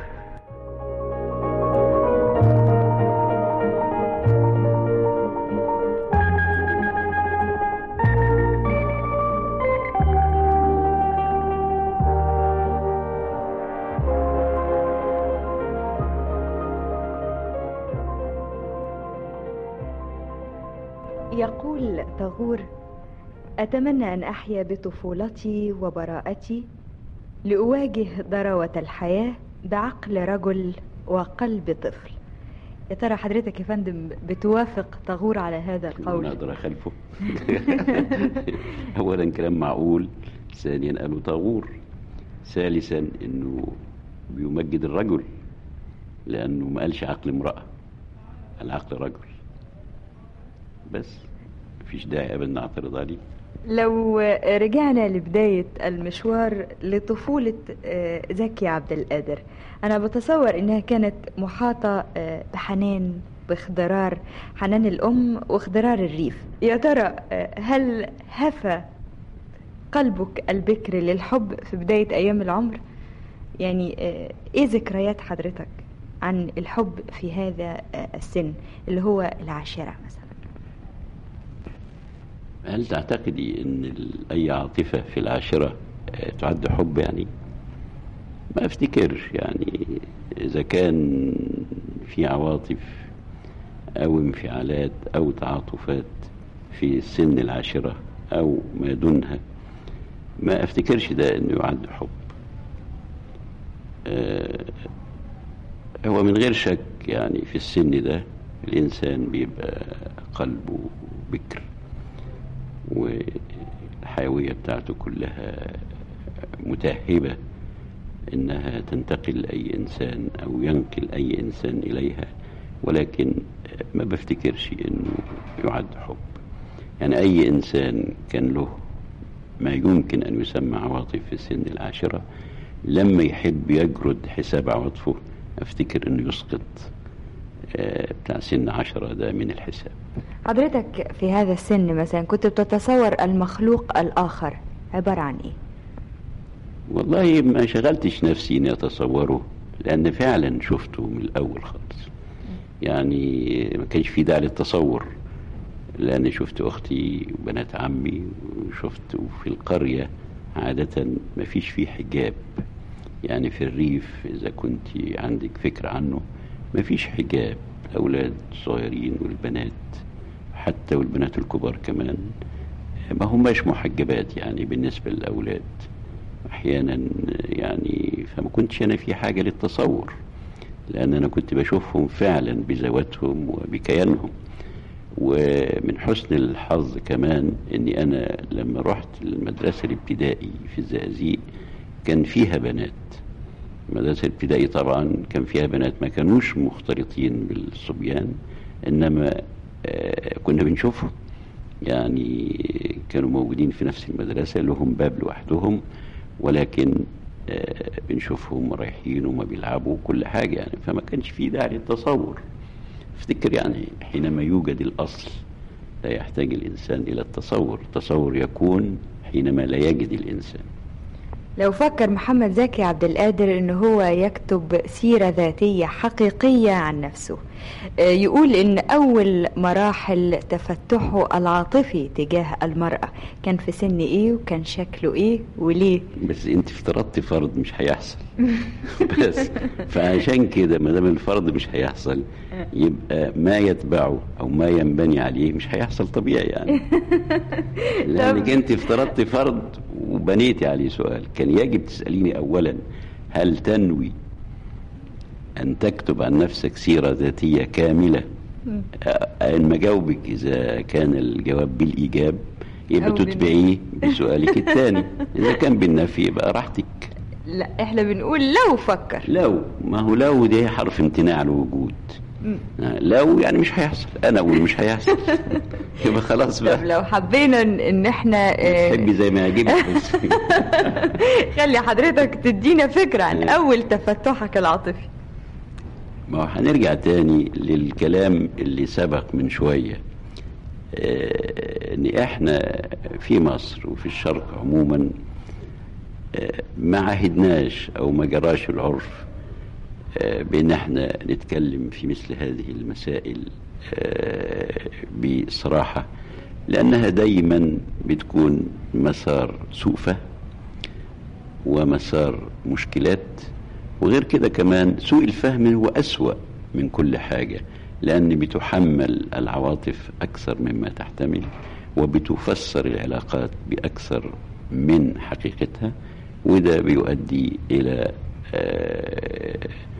يقول طغور أتمنى أن أحيا بطفولتي وبراءتي لأواجه ضراوة الحياة بعقل رجل وقلب طفل يا ترى حضرتك يا فندم بتوافق طغور على هذا انا القول اقدر اخالفه اولا كلام معقول ثانيا قالوا طاغور ثالثا انه بيمجد الرجل لانه ما قالش عقل امراه قال عقل رجل بس مفيش داعي ابدا نعترض عليه لو رجعنا لبداية المشوار لطفولة آه، زكي عبد القادر أنا بتصور إنها كانت محاطة آه، بحنان باخضرار حنان الأم واخضرار الريف يا ترى آه، هل هفى قلبك البكر للحب في بداية أيام العمر يعني آه، إيه ذكريات حضرتك عن الحب في هذا آه، السن اللي هو العاشرة مثلا هل تعتقدي ان ال- اي عاطفة في العاشرة آه، تعد حب يعني ما افتكرش يعني اذا كان في عواطف او انفعالات او تعاطفات في سن العاشرة او ما دونها ما افتكرش ده انه يعد حب آه، هو من غير شك يعني في السن ده الانسان بيبقى قلبه بكر والحيوية بتاعته كلها متهبة إنها تنتقل لأي إنسان أو ينقل أي إنسان إليها ولكن ما بفتكرش إنه يعد حب يعني أي إنسان كان له ما يمكن أن يسمى عواطف في سن العاشرة لما يحب يجرد حساب عواطفه أفتكر إنه يسقط آه، بتاع سن عشرة ده من الحساب حضرتك في هذا السن مثلا كنت بتتصور المخلوق الآخر عبارة عن إيه والله ما شغلتش نفسي اني اتصوره لان فعلا شفته من الاول خالص يعني ما كانش في داعي للتصور لان شفت اختي وبنات عمي وشفت في القريه عاده ما فيش فيه حجاب يعني في الريف اذا كنت عندك فكره عنه ما فيش حجاب الاولاد الصغيرين والبنات حتى والبنات الكبار كمان ما هماش محجبات يعني بالنسبه للاولاد احيانا يعني فما كنتش انا في حاجه للتصور لان انا كنت بشوفهم فعلا بذواتهم وبكيانهم ومن حسن الحظ كمان اني انا لما رحت المدرسه الابتدائي في الزقازيق كان فيها بنات المدرسه الابتدائي طبعا كان فيها بنات ما كانوش مختلطين بالصبيان انما آه، كنا بنشوفهم يعني كانوا موجودين في نفس المدرسه لهم باب لوحدهم ولكن آه، بنشوفهم رايحين وما بيلعبوا كل حاجة يعني فما كانش في داعي للتصور افتكر يعني حينما يوجد الأصل لا يحتاج الإنسان إلى التصور التصور يكون حينما لا يجد الإنسان لو فكر محمد زكي عبد القادر ان هو يكتب سيرة ذاتية حقيقية عن نفسه آه، يقول ان اول مراحل تفتحه العاطفي تجاه المرأة كان في سن ايه وكان شكله ايه وليه بس انت افترضت فرض مش هيحصل بس فعشان كده ما دام الفرض مش هيحصل يبقى ما يتبعه او ما ينبني عليه مش هيحصل طبيعي يعني لانك انت افترضت فرض وبنيتي عليه سؤال كان يجب تساليني اولا هل تنوي ان تكتب عن نفسك سيره ذاتيه كامله ان ما جاوبك اذا كان الجواب بالايجاب يبقى أو بال- تتبعيه بسؤالك الثاني اذا كان بالنفي يبقى راحتك لا احنا بنقول لو فكر لو ما هو لو ده حرف امتناع الوجود مم. لو يعني مش هيحصل انا اقول مش هيحصل يبقى خلاص طب بقى لو حبينا ان- ان احنا آه، تحبي زي ما يعجبك بس خلي حضرتك تدينا فكرة عن اول تفتحك العاطفي ما هو هنرجع تاني للكلام اللي سبق من شوية آه، ان احنا في مصر وفي الشرق عموما آه، ما عهدناش او ما جراش العرف آه، بان احنا نتكلم في مثل هذه المسائل آه، بصراحة لانها دايما بتكون مسار سوء فهم ومسار مشكلات وغير كده كمان سوء الفهم هو أسوأ من كل حاجة لأن بتحمل العواطف أكثر مما تحتمل وبتفسر العلاقات بأكثر من حقيقتها وده بيؤدي إلى آه،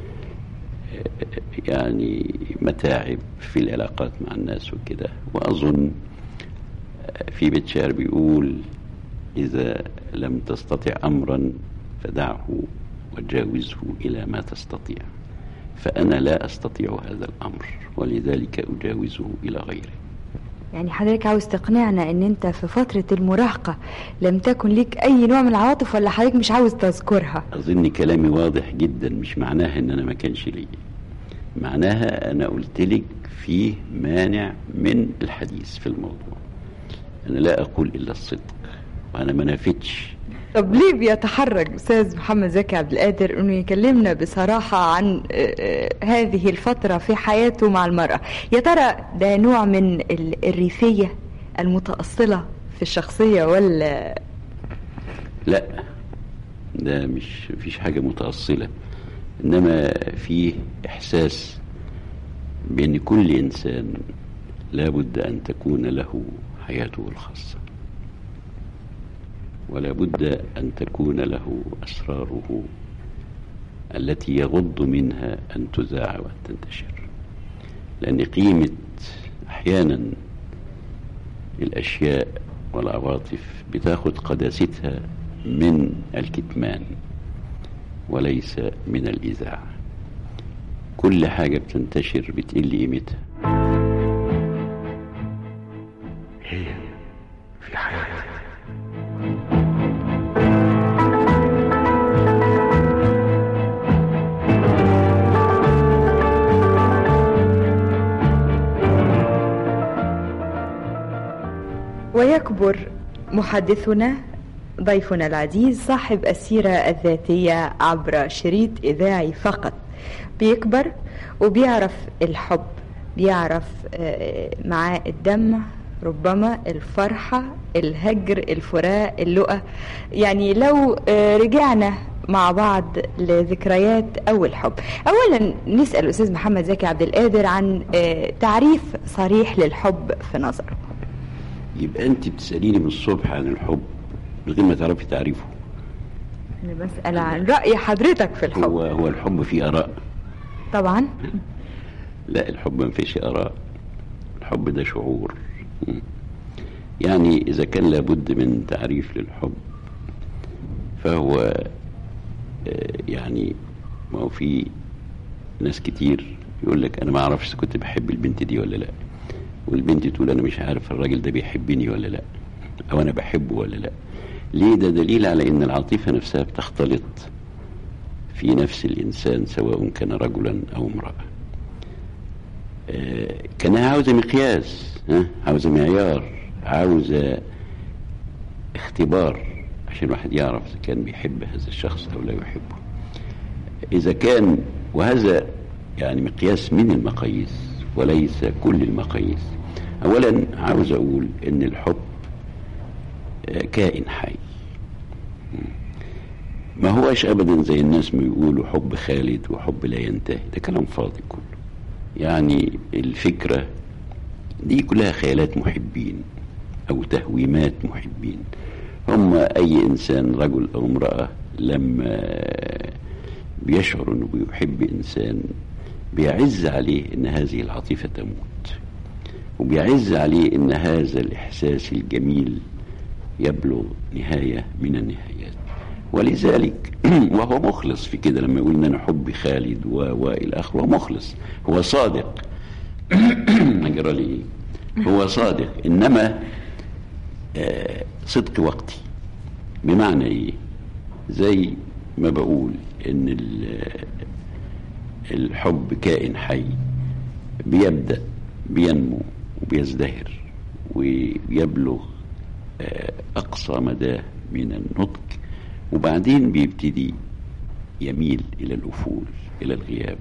آه، يعني متاعب في العلاقات مع الناس وكده وأظن آه، في بيت شعر بيقول إذا لم تستطع أمرا فدعه وجاوزه إلى ما تستطيع فأنا لا أستطيع هذا الأمر ولذلك أجاوزه إلى غيره يعني حضرتك عاوز تقنعنا ان انت في فترة المراهقة لم تكن ليك اي نوع من العواطف ولا حضرتك مش عاوز تذكرها أظن كلامي واضح جدا مش معناه إن أنا ما كانش لي معناها انا قلت لك فيه مانع من الحديث في الموضوع انا لا اقول الا الصدق وانا ما نافتش طب ليه بيتحرج استاذ محمد زكي عبد القادر انه يكلمنا بصراحه عن آه، آه، هذه الفتره في حياته مع المراه يا ترى ده نوع من ال- الريفيه المتاصله في الشخصيه ولا لا ده مش مفيش حاجة متأصلة إنما فيه إحساس بأن كل إنسان لابد أن تكون له حياته الخاصة ولا بد أن تكون له أسراره التي يغض منها أن تذاع وأن تنتشر لأن قيمة أحيانا الأشياء والعواطف بتاخد قداستها من الكتمان وليس من الإذاعة كل حاجة بتنتشر بتقل قيمتها هي في حياتي ويكبر محدثنا ضيفنا العزيز صاحب السيرة الذاتية عبر شريط إذاعي فقط بيكبر وبيعرف الحب بيعرف آه، معاه الدمع ربما الفرحة الهجر الفراق اللقى يعني لو آه، رجعنا مع بعض لذكريات أول حب أولا نسأل الأستاذ محمد زكي عبد القادر عن آه، تعريف صريح للحب في نظره يبقى أنت بتسأليني من الصبح عن الحب من غير ما تعرفي تعريفه أنا بسأل عن رأي حضرتك في الحب هو هو الحب فيه آراء طبعا لا الحب ما فيش آراء الحب ده شعور م. يعني إذا كان لابد من تعريف للحب فهو آه، يعني ما هو في ناس كتير يقول لك أنا ما أعرفش إذا كنت بحب البنت دي ولا لا والبنت تقول أنا مش عارف الراجل ده بيحبني ولا لا أو أنا بحبه ولا لا ليه ده دليل على إن العاطفة نفسها بتختلط في نفس الإنسان سواء كان رجلا أو امرأة آه، كانها عاوزة مقياس ها؟ عاوزة معيار عاوزة اختبار عشان الواحد يعرف إذا كان بيحب هذا الشخص أو لا يحبه إذا كان وهذا يعني مقياس من المقاييس وليس كل المقاييس أولا عاوز أقول إن الحب آه، كائن حي ما هوش ابدا زي الناس ما يقولوا حب خالد وحب لا ينتهي ده كلام فاضي كله يعني الفكره دي كلها خيالات محبين او تهويمات محبين هم اي انسان رجل او امراه لما بيشعر انه بيحب انسان بيعز عليه ان هذه العاطفه تموت وبيعز عليه ان هذا الاحساس الجميل يبلغ نهايه من النهايات ولذلك وهو مخلص في كده لما يقول ان انا حبي خالد و والى اخره هو مخلص هو صادق اجرى لي إيه؟ هو صادق انما آه صدق وقتي بمعنى ايه زي ما بقول ان ال- الحب كائن حي بيبدا بينمو وبيزدهر ويبلغ آه، اقصى مداه من النضج وبعدين بيبتدي يميل الى الافول الى الغياب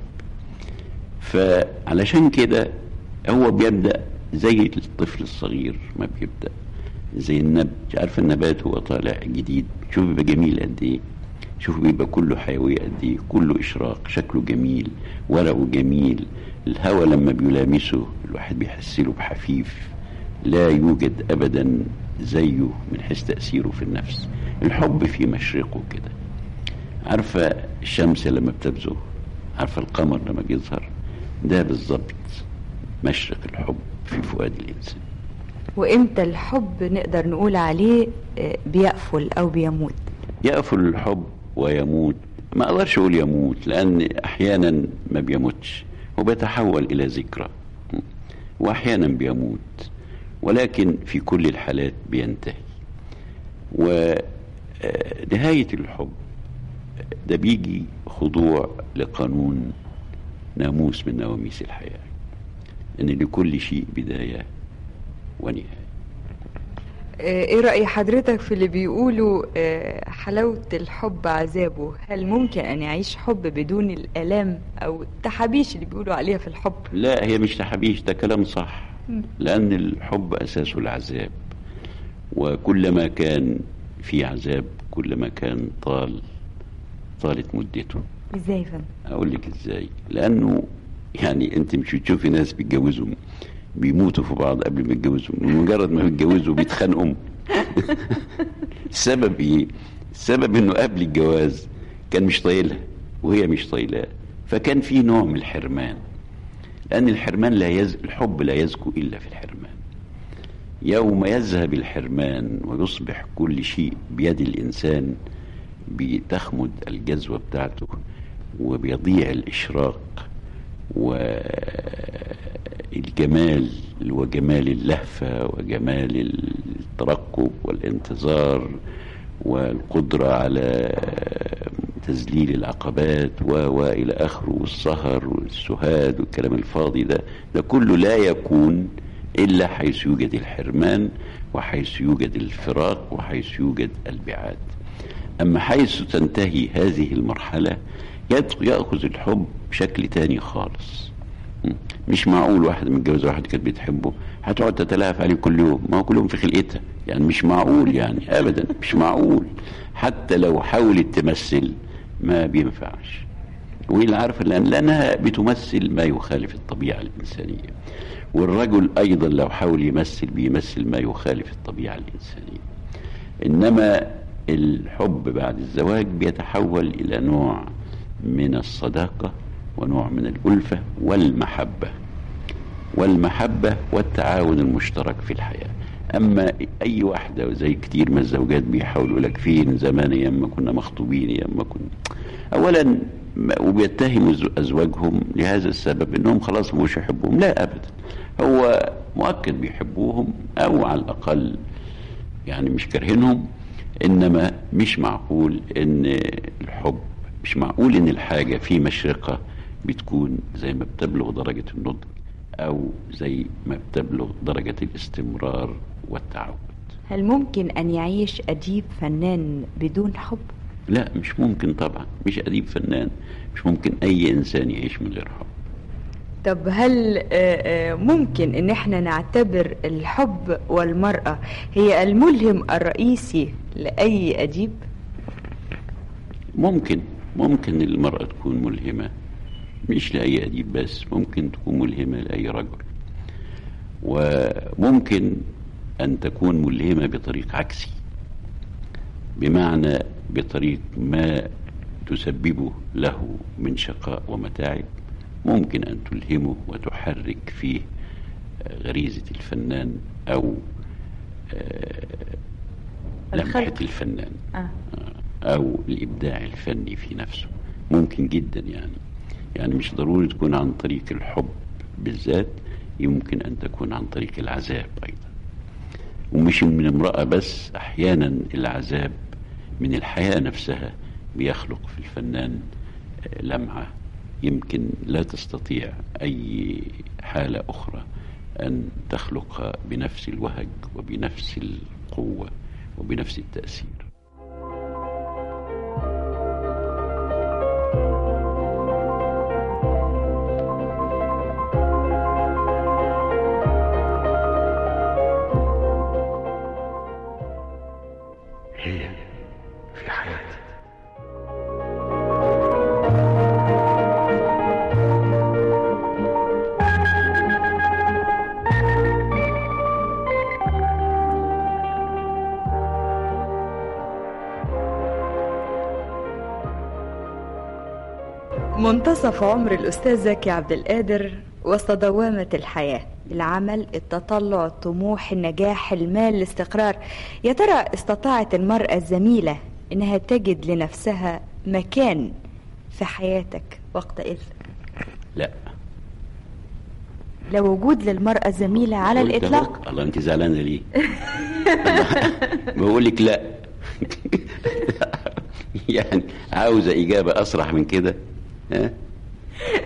فعلشان كده هو بيبدا زي الطفل الصغير ما بيبدا زي النبت عارف النبات هو طالع جديد شوف بيبقى جميل قد ايه شوف بيبقى كله حيوية قد ايه كله اشراق شكله جميل ورقه جميل الهواء لما بيلامسه الواحد بيحس له بحفيف لا يوجد ابدا زيه من حيث تاثيره في النفس الحب في مشرقه كده عارفه الشمس لما بتبزغ عارفه القمر لما بيظهر ده بالظبط مشرق الحب في فؤاد الانسان وامتى الحب نقدر نقول عليه آه، بيقفل او بيموت يقفل الحب ويموت ما اقدرش اقول يموت لان احيانا ما بيموتش هو بيتحول الى ذكرى واحيانا بيموت ولكن في كل الحالات بينتهي ونهاية الحب ده بيجي خضوع لقانون ناموس من نواميس الحياة إن لكل شيء بداية ونهاية آه، ايه رأي حضرتك في اللي بيقولوا آه، حلاوة الحب عذابه هل ممكن ان يعيش حب بدون الالام او التحابيش اللي بيقولوا عليها في الحب لا هي مش تحابيش ده كلام صح مم. لأن الحب أساسه العذاب وكلما كان في عذاب كلما كان طال طالت مدته ازاي يا فندم أقول لك إزاي لأنه يعني أنت مش بتشوفي ناس بيتجوزوا بيموتوا في بعض قبل ما يتجوزوا مجرد ما بيتجوزوا بيتخانقوا السبب إيه؟ السبب إنه قبل الجواز كان مش طايلها وهي مش طايلاه فكان في نوع من الحرمان لأن الحرمان لا يز... الحب لا يزكو إلا في الحرمان يوم يذهب الحرمان ويصبح كل شيء بيد الإنسان بتخمد الجذوة بتاعته وبيضيع الإشراق والجمال اللي هو جمال اللهفة وجمال الترقب والانتظار والقدرة على تذليل العقبات و وإلى آخره والسهر والسهاد والكلام الفاضي ده ده كله لا يكون إلا حيث يوجد الحرمان وحيث يوجد الفراق وحيث يوجد البعاد أما حيث تنتهي هذه المرحلة يد- يأخذ الحب بشكل تاني خالص م. مش معقول واحد متجوز واحد كانت بتحبه هتقعد تتلاف عليه كل يوم ما هو كل يوم في خلقتها يعني مش معقول يعني ابدا مش معقول حتى لو حاولت تمثل ما بينفعش وهي اللي عارفه لان لانها بتمثل ما يخالف الطبيعه الانسانيه والرجل ايضا لو حاول يمثل بيمثل ما يخالف الطبيعه الانسانيه انما الحب بعد الزواج بيتحول الى نوع من الصداقه ونوع من الالفه والمحبه والمحبه والتعاون المشترك في الحياه اما اي واحده زي كتير من الزوجات بيحاولوا لك فين زمان ايام ما كنا مخطوبين ايام ما كنا اولا ما- وبيتهموا ز- ازواجهم لهذا السبب انهم خلاص مش يحبوهم لا ابدا هو مؤكد بيحبوهم او على الاقل يعني مش كارهينهم انما مش معقول ان الحب مش معقول ان الحاجه في مشرقه بتكون زي ما بتبلغ درجه النضج او زي ما بتبلغ درجه الاستمرار والتعود هل ممكن ان يعيش اديب فنان بدون حب لا مش ممكن طبعا مش اديب فنان مش ممكن اي انسان يعيش من غير حب طب هل آه، آه، ممكن ان احنا نعتبر الحب والمرأة هي الملهم الرئيسي لأي أديب؟ ممكن ممكن المرأة تكون ملهمة مش لأي أديب بس ممكن تكون ملهمة لأي رجل وممكن أن تكون ملهمة بطريق عكسي بمعنى بطريق ما تسببه له من شقاء ومتاعب ممكن أن تلهمه وتحرك فيه آه، غريزة الفنان أو آه، لمحة الفنان آه. أو الإبداع الفني في نفسه ممكن جدا يعني يعني مش ضروري تكون عن طريق الحب بالذات يمكن أن تكون عن طريق العذاب أيضا ومش من امرأة بس أحيانا العذاب من الحياة نفسها بيخلق في الفنان آه، لمعة يمكن لا تستطيع أي حالة أخرى أن تخلقها بنفس الوهج وبنفس القوة وبنفس التأثير هي في حياتي منتصف عمر الأستاذ زكي عبد القادر وسط دوامة الحياة العمل التطلع الطموح النجاح المال الاستقرار يا ترى استطاعت المرأة الزميلة إنها تجد لنفسها مكان في حياتك وقت إذ لا لا وجود للمرأة الزميلة على قلت الإطلاق أهو. الله أنت زعلانة ليه؟ بقول لك لا يعني عاوزة إجابة أصرح من كده ها؟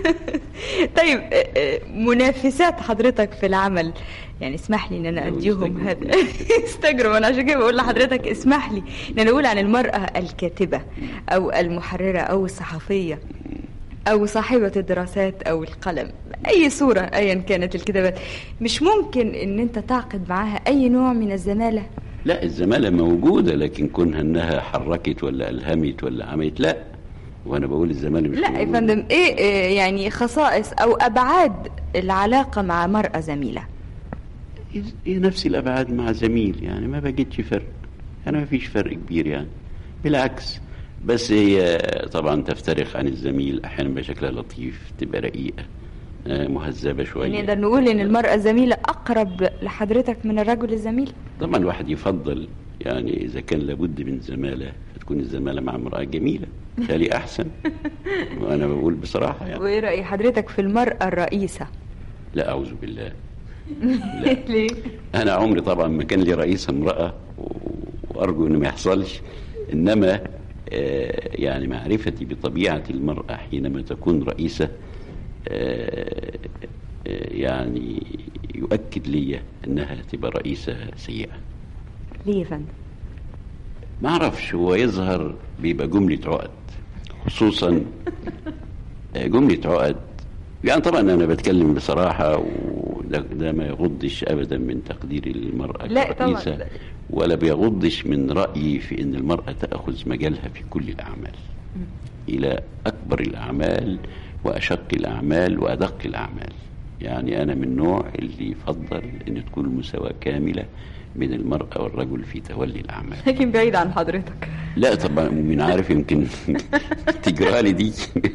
طيب آه، آه، منافسات حضرتك في العمل يعني اسمح لي ان انا اديهم هذا استجرب انا عشان كده بقول لحضرتك اسمح لي ان انا اقول عن المراه الكاتبه او المحرره او الصحفيه او صاحبه الدراسات او القلم اي صوره ايا كانت الكتابات مش ممكن ان انت تعقد معاها اي نوع من الزماله لا الزمالة موجودة لكن كونها انها حركت ولا الهمت ولا عملت لا وانا بقول الزمالة مش لا يا موجودة. فندم ايه إيه يعني خصائص او ابعاد العلاقه مع مراه زميله هي نفس الابعاد مع زميل يعني ما بجدش فرق انا ما فيش فرق كبير يعني بالعكس بس هي طبعا تفترق عن الزميل احيانا بشكلها لطيف تبقى رقيقه آه، مهذبه شويه يعني نقدر نقول ان المراه الزميله اقرب لحضرتك من الرجل الزميل طبعا الواحد يفضل يعني اذا كان لابد من زماله فتكون الزماله مع امراه جميله بالتالي احسن وانا بقول بصراحه يعني وايه راي حضرتك في المراه الرئيسه لا اعوذ بالله ليه انا عمري طبعا ما كان لي رئيس امراه و- وارجو انه ما يحصلش انما آه، يعني معرفتي بطبيعه المراه حينما تكون رئيسه آه، آه، يعني يؤكد لي انها تبقى رئيسه سيئه ليه يا فندم ما اعرفش هو يظهر بيبقى جمله عقد خصوصا آه، جمله عقد يعني طبعا انا بتكلم بصراحه وده ده ما يغضش ابدا من تقدير المراه لا طبعاً. كرئيسة ولا بيغضش من رايي في ان المراه تاخذ مجالها في كل الاعمال الى اكبر الاعمال واشق الاعمال وادق الاعمال يعني انا من النوع اللي يفضل ان تكون المساواه كامله بين المراه والرجل في تولي الاعمال لكن بعيد عن حضرتك لا طبعا مين عارف يمكن تجرالي دي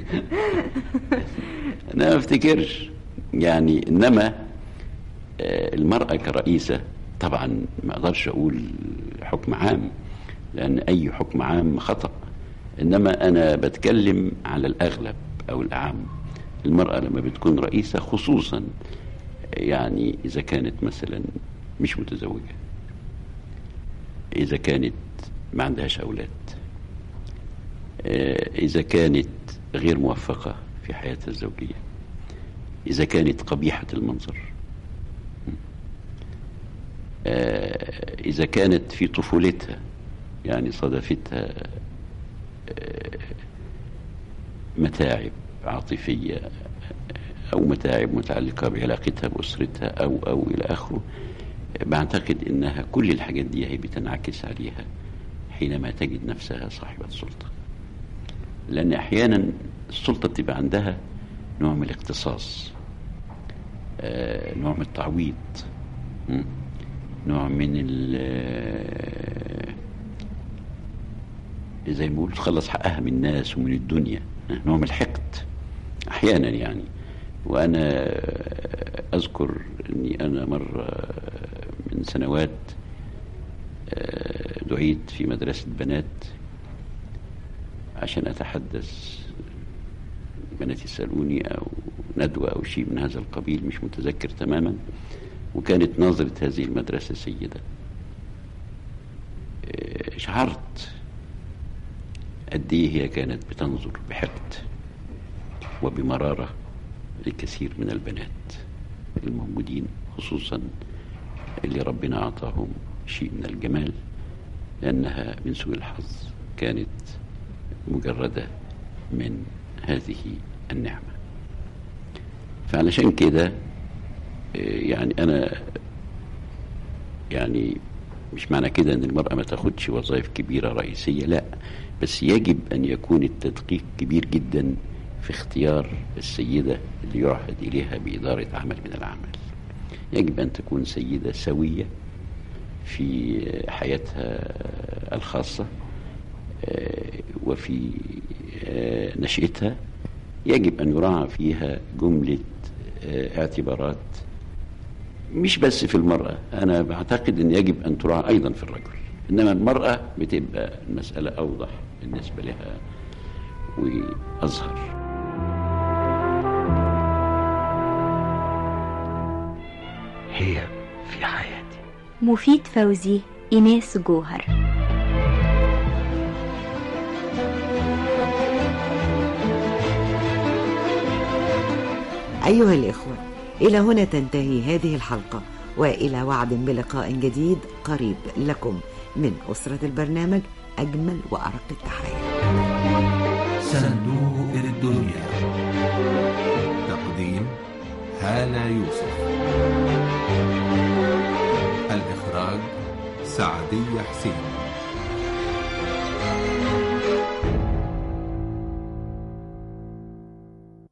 انا ما افتكرش يعني انما آه، المراه كرئيسه طبعا ما اقدرش اقول حكم عام لان اي حكم عام خطا انما انا بتكلم على الاغلب او الاعم المراه لما بتكون رئيسه خصوصا يعني اذا كانت مثلا مش متزوجه اذا كانت ما عندهاش اولاد آه، اذا كانت غير موفقه في حياتها الزوجيه اذا كانت قبيحه المنظر آه، اذا كانت في طفولتها يعني صادفتها آه، متاعب عاطفيه او متاعب متعلقه بعلاقتها باسرتها او او الى اخره بعتقد انها كل الحاجات دي هي بتنعكس عليها حينما تجد نفسها صاحبة سلطة لأن أحيانا السلطة بتبقى عندها نوع من الاختصاص آه، نوع من التعويض مم. نوع من ال آه، زي ما بيقولوا تخلص حقها من الناس ومن الدنيا نوع من الحقد أحيانا يعني وأنا أذكر أني أنا مرة من سنوات آه، دعيت في مدرسة بنات عشان أتحدث بنات يسألوني أو ندوة أو شيء من هذا القبيل مش متذكر تماما وكانت ناظرة هذه المدرسة سيدة آه، شعرت قد إيه هي كانت بتنظر بحقد وبمرارة لكثير من البنات الموجودين خصوصا اللي ربنا أعطاهم شيء من الجمال لأنها من سوء الحظ كانت مجردة من هذه النعمة فعلشان كده آه، يعني أنا يعني مش معنى كده ان المرأة ما تاخدش وظائف كبيرة رئيسية لا بس يجب ان يكون التدقيق كبير جدا في اختيار السيدة اللي يعهد اليها بإدارة عمل من الأعمال يجب ان تكون سيدة سوية في حياتها الخاصة آه، وفي آه، نشأتها يجب أن يراعى فيها جملة آه، اعتبارات مش بس في المرأة أنا بعتقد أن يجب أن تراعى أيضا في الرجل إنما المرأة بتبقى المسألة أوضح بالنسبة لها وأظهر هي في حياتي مفيد فوزي إيناس جوهر أيها الإخوة إلى هنا تنتهي هذه الحلقة وإلى وعد بلقاء جديد قريب لكم من أسرة البرنامج أجمل وأرق التحايا صندوق الدنيا تقديم هالة يوسف الإخراج سعدية حسين